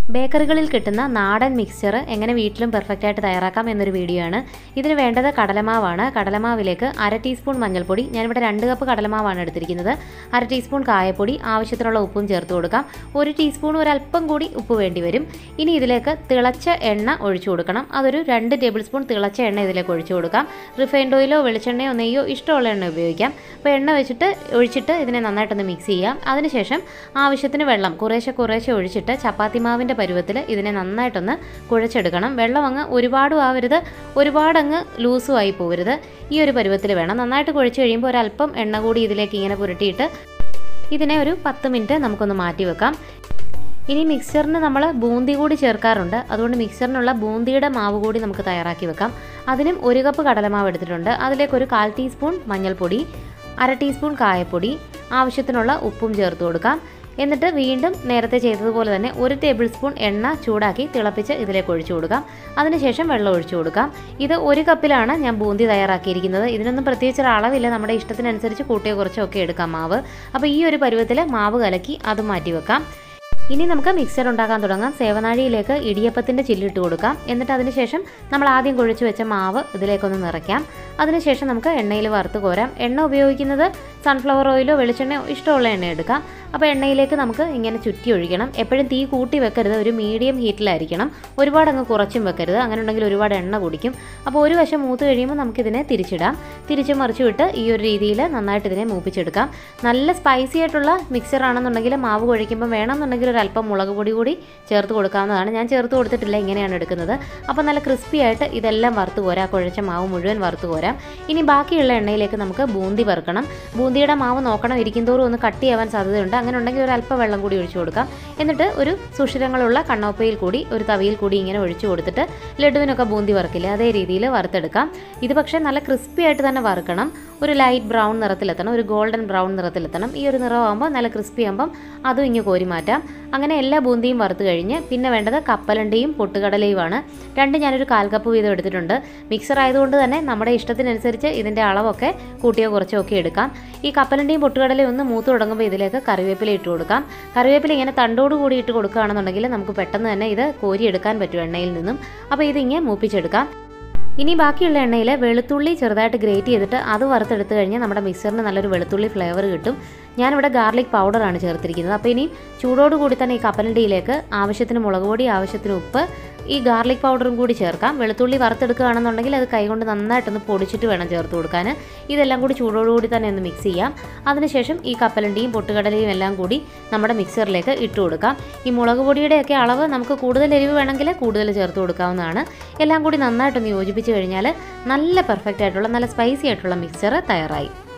ബേക്കറികളിൽ കിട്ടുന്ന നാടൻ മിക്സ്ചർ എങ്ങനെ വീട്ടിലും പെർഫെക്റ്റ് ആയിട്ട് തയ്യാറാക്കാം എന്നൊരു വീഡിയോ ആണ് ഇതിന് വേണ്ടത് കടലമാവാണ് കടലമാവിലേക്ക് അര ടീസ്പൂൺ മഞ്ഞൾപ്പൊടി ഞാനിവിടെ രണ്ട് കപ്പ് കടലമാവാണ് എടുത്തിരിക്കുന്നത് അര ടീസ്പൂൺ കായപ്പൊടി ആവശ്യത്തിനുള്ള ഉപ്പും ചേർത്ത് കൊടുക്കാം ഒരു ടീസ്പൂൺ ഒരല്പം കൂടി ഉപ്പ് വേണ്ടി വരും ഇനി ഇതിലേക്ക് തിളച്ച എണ്ണ ഒഴിച്ചു കൊടുക്കണം അതൊരു രണ്ട് ടേബിൾ സ്പൂൺ തിളച്ച എണ്ണ ഇതിലേക്ക് ഒഴിച്ചു കൊടുക്കാം റിഫൈൻഡ് ഓയിലോ വെളിച്ചെണ്ണയോ നെയ്യോ ഇഷ്ടമുള്ള എണ്ണ ഉപയോഗിക്കാം അപ്പോൾ എണ്ണ വെച്ചിട്ട് ഒഴിച്ചിട്ട് ഇതിനെ നന്നായിട്ടൊന്ന് മിക്സ് ചെയ്യാം അതിനുശേഷം ആവശ്യത്തിന് വെള്ളം കുറേശ്ശെ കുറേശ്ശെ ഒഴിച്ചിട്ട് ചപ്പാത്തി മാവിൻ്റെ പരുവത്തിൽ ഇതിനെ നന്നായിട്ടൊന്ന് കുഴച്ചെടുക്കണം വെള്ളം അങ്ങ് ഒരുപാടും ആവരുത് ഒരുപാട് അങ്ങ് ലൂസും ആയി പോകരുത് ഈ ഒരു പരുവത്തിൽ വേണം നന്നായിട്ട് കുഴച്ച് കഴിയുമ്പോൾ ഒരല്പം എണ്ണ കൂടി ഇതിലേക്ക് ഇങ്ങനെ പുരട്ടിയിട്ട് ഇതിനെ ഒരു പത്ത് മിനിറ്റ് നമുക്കൊന്ന് മാറ്റി വെക്കാം ഇനി മിക്സറിന് നമ്മൾ ബൂന്തി കൂടി ചേർക്കാറുണ്ട് അതുകൊണ്ട് മിക്സറിനുള്ള ബൂന്തിയുടെ മാവ് കൂടി നമുക്ക് തയ്യാറാക്കി വെക്കാം അതിനും ഒരു കപ്പ് കടലമാവ് എടുത്തിട്ടുണ്ട് അതിലേക്ക് ഒരു കാൽ ടീസ്പൂൺ മഞ്ഞൾപ്പൊടി അര ടീസ്പൂൺ കായപ്പൊടി ആവശ്യത്തിനുള്ള ഉപ്പും ചേർത്ത് കൊടുക്കാം എന്നിട്ട് വീണ്ടും നേരത്തെ ചെയ്തതുപോലെ തന്നെ ഒരു ടേബിൾ സ്പൂൺ എണ്ണ ചൂടാക്കി തിളപ്പിച്ച് ഇതിലേക്ക് ഒഴിച്ചു കൊടുക്കാം അതിനുശേഷം വെള്ളം ഒഴിച്ചു കൊടുക്കാം ഇത് ഒരു കപ്പിലാണ് ഞാൻ ബൂന്തി തയ്യാറാക്കിയിരിക്കുന്നത് ഇതിനൊന്നും പ്രത്യേകിച്ച് ഒരു അളവില്ല നമ്മുടെ ഇഷ്ടത്തിനനുസരിച്ച് കൂട്ടിയോ കുറച്ചോ ഒക്കെ എടുക്കാം മാവ് അപ്പോൾ ഈ ഒരു പരുവത്തിൽ മാവ് കലക്കി അത് മാറ്റി വെക്കാം ഇനി നമുക്ക് മിക്സർ ഉണ്ടാക്കാൻ തുടങ്ങാം സേവനാഴിയിലേക്ക് ഇടിയപ്പത്തിൻ്റെ ചില്ലിട്ട് കൊടുക്കാം എന്നിട്ട് അതിനുശേഷം നമ്മൾ ആദ്യം കുഴിച്ച് വെച്ച മാവ് ഇതിലേക്കൊന്ന് നിറയ്ക്കാം അതിനുശേഷം നമുക്ക് എണ്ണയിൽ വറുത്ത് കോരാം എണ്ണ ഉപയോഗിക്കുന്നത് സൺഫ്ലവർ ഓയിലോ വെളിച്ചെണ്ണയോ ഇഷ്ടമുള്ള എണ്ണ എടുക്കാം അപ്പോൾ എണ്ണയിലേക്ക് നമുക്ക് ഇങ്ങനെ ചുറ്റി ഒഴിക്കണം എപ്പോഴും തീ കൂട്ടി വെക്കരുത് ഒരു മീഡിയം ഹീറ്റിലായിരിക്കണം ഒരുപാട് അങ്ങ് കുറച്ചും വെക്കരുത് അങ്ങനെ ഉണ്ടെങ്കിൽ ഒരുപാട് എണ്ണ കുടിക്കും അപ്പോൾ ഒരു വശം മൂത്ത് കഴിയുമ്പോൾ നമുക്കിതിനെ തിരിച്ചിടാം തിരിച്ച് മറിച്ചു വിട്ട് ഈ ഒരു രീതിയിൽ നന്നായിട്ട് ഇതിനെ മൂപ്പിച്ചെടുക്കാം നല്ല സ്പൈസി ആയിട്ടുള്ള മിക്സർ ആണെന്നുണ്ടെങ്കിൽ മാവ് കുഴയ്ക്കുമ്പോൾ വേണമെന്നുണ്ടെങ്കിൽ ഒരു അല്പം മുളക് പൊടി കൂടി ചേർത്ത് കൊടുക്കാവുന്നതാണ് ഞാൻ ചേർത്ത് കൊടുത്തിട്ടില്ല ഇങ്ങനെയാണ് എടുക്കുന്നത് അപ്പോൾ നല്ല ക്രിസ്പി ആയിട്ട് ഇതെല്ലാം വറുത്ത് പോരാ കുഴച്ച മാവ് മുഴുവൻ വറുത്ത് പോരാം ഇനി ബാക്കിയുള്ള എണ്ണയിലേക്ക് നമുക്ക് ബൂന്തി വറുക്കണം ബൂന്തിയുടെ മാവ് നോക്കണം ഇരിക്കുന്തോറും ഒന്ന് കട്ടിയാവാൻ സാധ്യതയുണ്ട് അങ്ങനെ ഉണ്ടെങ്കിൽ ഒരു അല്പം വെള്ളം കൂടി ഒഴിച്ചു കൊടുക്കാം എന്നിട്ട് ഒരു സുഷിരങ്ങളുള്ള കണ്ണോപ്പയിൽ കൂടി ഒരു തവിയിൽ കൂടി ഇങ്ങനെ ഒഴിച്ചു കൊടുത്തിട്ട് ലഡുവിനൊക്കെ ബൂന്തി വറുക്കില്ലേ അതേ രീതിയിൽ വറുത്തെടുക്കാം ഇത് പക്ഷേ നല്ല ക്രിസ്പി ആയിട്ട് തന്നെ വറുക്കണം ഒരു ലൈറ്റ് ബ്രൗൺ നിറത്തിലെത്തണം ഒരു ഗോൾഡൻ ബ്രൗൺ നിറത്തിലെത്തണം ഈ ഒരു നിറമാകുമ്പോൾ നല്ല ക്രിസ്പി ആകുമ്പം അതും ഇങ്ങ് കോരി മാറ്റാം അങ്ങനെ എല്ലാ ബൂന്തിയും വറുത്ത് കഴിഞ്ഞ് പിന്നെ വേണ്ടത് കപ്പലണ്ടിയും പൊട്ടുകടലയുമാണ് രണ്ട് ഞാനൊരു കാൽ കപ്പ് വീതം എടുത്തിട്ടുണ്ട് മിക്സർ ആയതുകൊണ്ട് തന്നെ നമ്മുടെ ഇഷ്ടത്തിനനുസരിച്ച് ഇതിൻ്റെ അളവൊക്കെ കൂട്ടിയോ കുറച്ചോ ഒക്കെ എടുക്കാം ഈ കപ്പലണ്ടിയും പൊട്ടുകടലയും ഒന്ന് മൂത്ത് തുടങ്ങുമ്പോൾ ഇതിലേക്ക് കറിവേപ്പില ഇട്ട് കൊടുക്കാം കറിവേപ്പില ഇങ്ങനെ തണ്ടോട് കൂടി ഇട്ട് കൊടുക്കുകയാണെന്നുണ്ടെങ്കിൽ നമുക്ക് പെട്ടെന്ന് തന്നെ ഇത് കോരിയെടുക്കാൻ പറ്റും എണ്ണയിൽ നിന്നും അപ്പോൾ ഇതിങ്ങനെ മൂപ്പിച്ചെടുക്കാം ഇനി ബാക്കിയുള്ള എണ്ണയിൽ വെളുത്തുള്ളി ചെറുതായിട്ട് ഗ്രേറ്റ് ചെയ്തിട്ട് അത് വറുത്തെടുത്ത് കഴിഞ്ഞാൽ നമ്മുടെ മിക്സറിന് നല്ലൊരു വെളുത്തുള്ളി ഫ്ലേവർ കിട്ടും ഞാനിവിടെ ഗാർലിക് പൗഡറാണ് ചേർത്തിരിക്കുന്നത് അപ്പോൾ ഇനി ചൂടോട് കൂടി തന്നെ ഈ കപ്പലണ്ടിയിലേക്ക് ആവശ്യത്തിന് മുളക് പൊടി ആവശ്യത്തിന് ഉപ്പ് ഈ ഗാർലിക് പൗഡറും കൂടി ചേർക്കാം വെളുത്തുള്ളി വറുത്തെടുക്കുകയാണെന്നുണ്ടെങ്കിൽ അത് കൈകൊണ്ട് നന്നായിട്ടൊന്ന് പൊടിച്ചിട്ട് വേണം ചേർത്ത് കൊടുക്കാൻ ഇതെല്ലാം കൂടി ചൂടോടുകൂടി തന്നെ ഒന്ന് മിക്സ് ചെയ്യാം അതിനുശേഷം ഈ കപ്പലണ്ടിയും പൊട്ടുകടലയും എല്ലാം കൂടി നമ്മുടെ മിക്സറിലേക്ക് ഇട്ട് കൊടുക്കാം ഈ മുളക് പൊടിയുടെയൊക്കെ അളവ് നമുക്ക് കൂടുതൽ എരിവ് വേണമെങ്കിൽ കൂടുതൽ ചേർത്ത് കൊടുക്കാവുന്നതാണ് എല്ലാം കൂടി നന്നായിട്ടൊന്ന് യോജിപ്പിച്ച് കഴിഞ്ഞാൽ നല്ല പെർഫെക്റ്റ് ആയിട്ടുള്ള നല്ല സ്പൈസി ആയിട്ടുള്ള മിക്സർ തയ്യാറായി